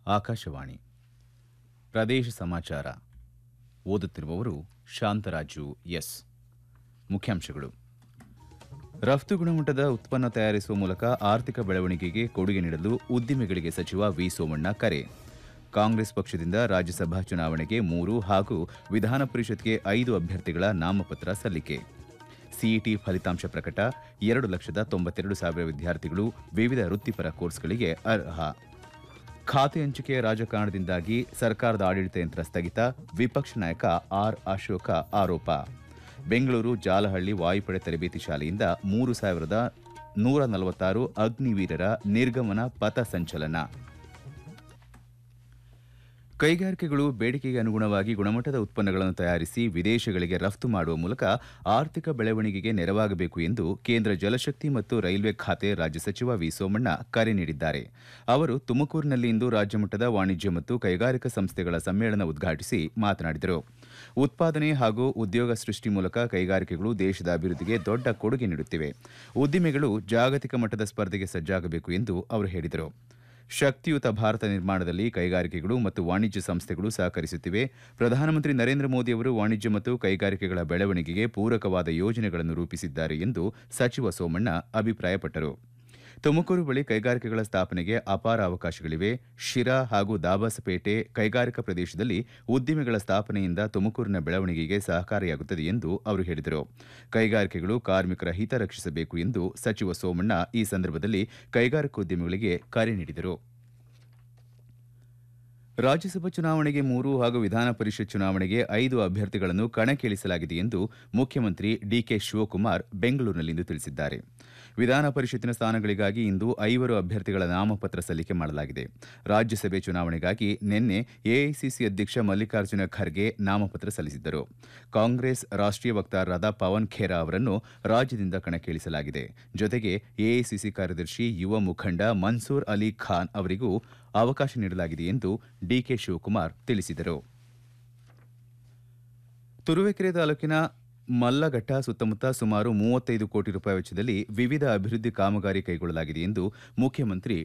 ಆಕಾಶವಾಣಿ ಪ್ರದೇಶ ಸಮಾಚಾರ ಓದುತ್ತಿರುವವರು ಶಾಂತರಾಜು ಎಸ್ ಮುಖ್ಯಾಂಶಗಳು ರಫ್ತು ಗುಣಮಟ್ಟದ ಉತ್ಪನ್ನ ತಯಾರಿಸುವ ಮೂಲಕ ಆರ್ಥಿಕ ಬೆಳವಣಿಗೆಗೆ ಕೊಡುಗೆ ನೀಡಲು ಉದ್ದಿಮೆಗಳಿಗೆ ಸಚಿವ ವಿ ಸೋಮಣ್ಣ ಕರೆ ಕಾಂಗ್ರೆಸ್ ಪಕ್ಷದಿಂದ ರಾಜ್ಯಸಭಾ ಚುನಾವಣೆಗೆ ಮೂರು ಹಾಗೂ ವಿಧಾನ ಪರಿಷತ್ಗೆ ಐದು ಅಭ್ಯರ್ಥಿಗಳ ನಾಮಪತ್ರ ಸಲ್ಲಿಕೆ ಸಿಇಟಿ ಫಲಿತಾಂಶ ಪ್ರಕಟ ಎರಡು ಲಕ್ಷದ ತೊಂಬತ್ತೆರಡು ಸಾವಿರ ವಿದ್ಯಾರ್ಥಿಗಳು ವಿವಿಧ ವೃತ್ತಿಪರ ಕೋರ್ಸ್ಗಳಿಗೆ ಅರ್ಹ ಖಾತೆ ಹಂಚಿಕೆ ರಾಜಕಾರಣದಿಂದಾಗಿ ಸರ್ಕಾರದ ಆಡಳಿತ ಯಂತ್ರ ಸ್ಥಗಿತ ವಿಪಕ್ಷ ನಾಯಕ ಆರ್ ಅಶೋಕ ಆರೋಪ ಬೆಂಗಳೂರು ಜಾಲಹಳ್ಳಿ ವಾಯುಪಡೆ ತರಬೇತಿ ಶಾಲೆಯಿಂದ ಮೂರು ಸಾವಿರದ ನೂರ ನಲವತ್ತಾರು ಅಗ್ನಿವೀರರ ನಿರ್ಗಮನ ಪಥ ಸಂಚಲನ ಕೈಗಾರಿಕೆಗಳು ಬೇಡಿಕೆಗೆ ಅನುಗುಣವಾಗಿ ಗುಣಮಟ್ಟದ ಉತ್ಪನ್ನಗಳನ್ನು ತಯಾರಿಸಿ ವಿದೇಶಗಳಿಗೆ ರಫ್ತು ಮಾಡುವ ಮೂಲಕ ಆರ್ಥಿಕ ಬೆಳವಣಿಗೆಗೆ ನೆರವಾಗಬೇಕು ಎಂದು ಕೇಂದ್ರ ಜಲಶಕ್ತಿ ಮತ್ತು ರೈಲ್ವೆ ಖಾತೆ ರಾಜ್ಯ ಸಚಿವ ವಿ ಸೋಮಣ್ಣ ಕರೆ ನೀಡಿದ್ದಾರೆ ಅವರು ತುಮಕೂರಿನಲ್ಲಿಂದು ರಾಜ್ಯಮಟ್ಟದ ವಾಣಿಜ್ಯ ಮತ್ತು ಕೈಗಾರಿಕಾ ಸಂಸ್ಥೆಗಳ ಸಮ್ಮೇಳನ ಉದ್ಘಾಟಿಸಿ ಮಾತನಾಡಿದರು ಉತ್ಪಾದನೆ ಹಾಗೂ ಉದ್ಯೋಗ ಸೃಷ್ಟಿ ಮೂಲಕ ಕೈಗಾರಿಕೆಗಳು ದೇಶದ ಅಭಿವೃದ್ಧಿಗೆ ದೊಡ್ಡ ಕೊಡುಗೆ ನೀಡುತ್ತಿವೆ ಉದ್ದಿಮೆಗಳು ಜಾಗತಿಕ ಮಟ್ಟದ ಸ್ಪರ್ಧೆಗೆ ಸಜ್ಜಾಗಬೇಕು ಎಂದು ಅವರು ಹೇಳಿದರು ಶಕ್ತಿಯುತ ಭಾರತ ನಿರ್ಮಾಣದಲ್ಲಿ ಕೈಗಾರಿಕೆಗಳು ಮತ್ತು ವಾಣಿಜ್ಯ ಸಂಸ್ಥೆಗಳು ಸಹಕರಿಸುತ್ತಿವೆ ಪ್ರಧಾನಮಂತ್ರಿ ನರೇಂದ್ರ ಮೋದಿ ಅವರು ವಾಣಿಜ್ಯ ಮತ್ತು ಕೈಗಾರಿಕೆಗಳ ಬೆಳವಣಿಗೆಗೆ ಪೂರಕವಾದ ಯೋಜನೆಗಳನ್ನು ರೂಪಿಸಿದ್ದಾರೆ ಎಂದು ಸಚಿವ ಸೋಮಣ್ಣ ಅಭಿಪ್ರಾಯಪಟ್ಟರು ತುಮಕೂರು ಬಳಿ ಕೈಗಾರಿಕೆಗಳ ಸ್ಥಾಪನೆಗೆ ಅಪಾರ ಅವಕಾಶಗಳಿವೆ ಶಿರಾ ಹಾಗೂ ದಾಬಾಸಪೇಟೆ ಕೈಗಾರಿಕಾ ಪ್ರದೇಶದಲ್ಲಿ ಉದ್ದಿಮೆಗಳ ಸ್ಥಾಪನೆಯಿಂದ ತುಮಕೂರಿನ ಬೆಳವಣಿಗೆಗೆ ಸಹಕಾರಿಯಾಗುತ್ತದೆ ಎಂದು ಅವರು ಹೇಳಿದರು ಕೈಗಾರಿಕೆಗಳು ಕಾರ್ಮಿಕರ ಹಿತ ರಕ್ಷಿಸಬೇಕು ಎಂದು ಸಚಿವ ಸೋಮಣ್ಣ ಈ ಸಂದರ್ಭದಲ್ಲಿ ಕೈಗಾರಿಕೋದ್ಯಮಿಗಳಿಗೆ ಕರೆ ನೀಡಿದರು ರಾಜ್ಯಸಭಾ ಚುನಾವಣೆಗೆ ಮೂರು ಹಾಗೂ ವಿಧಾನ ಪರಿಷತ್ ಚುನಾವಣೆಗೆ ಐದು ಅಭ್ಯರ್ಥಿಗಳನ್ನು ಕಣಕ್ಕಿಳಿಸಲಾಗಿದೆ ಎಂದು ಮುಖ್ಯಮಂತ್ರಿ ಡಿಕೆ ಶಿವಕುಮಾರ್ ಬೆಂಗಳೂರಿನಲ್ಲಿಂದು ತಿಳಿಸಿದ್ದಾರೆ ವಿಧಾನ ಪರಿಷತ್ತಿನ ಸ್ಥಾನಗಳಿಗಾಗಿ ಇಂದು ಐವರು ಅಭ್ಯರ್ಥಿಗಳ ನಾಮಪತ್ರ ಸಲ್ಲಿಕೆ ಮಾಡಲಾಗಿದೆ ರಾಜ್ಯಸಭೆ ಚುನಾವಣೆಗಾಗಿ ನಿನ್ನೆ ಎಐಸಿಸಿ ಅಧ್ಯಕ್ಷ ಮಲ್ಲಿಕಾರ್ಜುನ ಖರ್ಗೆ ನಾಮಪತ್ರ ಸಲ್ಲಿಸಿದ್ದರು ಕಾಂಗ್ರೆಸ್ ರಾಷ್ಟೀಯ ವಕ್ತಾರರಾದ ಪವನ್ ಖೇರಾ ಅವರನ್ನು ರಾಜ್ಯದಿಂದ ಕಣಕ್ಕಿಳಿಸಲಾಗಿದೆ ಜೊತೆಗೆ ಎಐಸಿಸಿ ಕಾರ್ಯದರ್ಶಿ ಯುವ ಮುಖಂಡ ಮನ್ಸೂರ್ ಅಲಿ ಖಾನ್ ಅವರಿಗೂ ಅವಕಾಶ ನೀಡಲಾಗಿದೆ ಎಂದು ಡಿಕೆ ಶಿವಕುಮಾರ್ ತಿಳಿಸಿದರು ತುರುವೇಕೆರೆ ತಾಲೂಕಿನ ಮಲ್ಲಘಟ್ಟ ಸುತ್ತಮುತ್ತ ಸುಮಾರು ಮೂವತ್ತೈದು ಕೋಟಿ ರೂಪಾಯಿ ವೆಚ್ಚದಲ್ಲಿ ವಿವಿಧ ಅಭಿವೃದ್ಧಿ ಕಾಮಗಾರಿ ಕೈಗೊಳ್ಳಲಾಗಿದೆ ಎಂದು ಮುಖ್ಯಮಂತ್ರಿ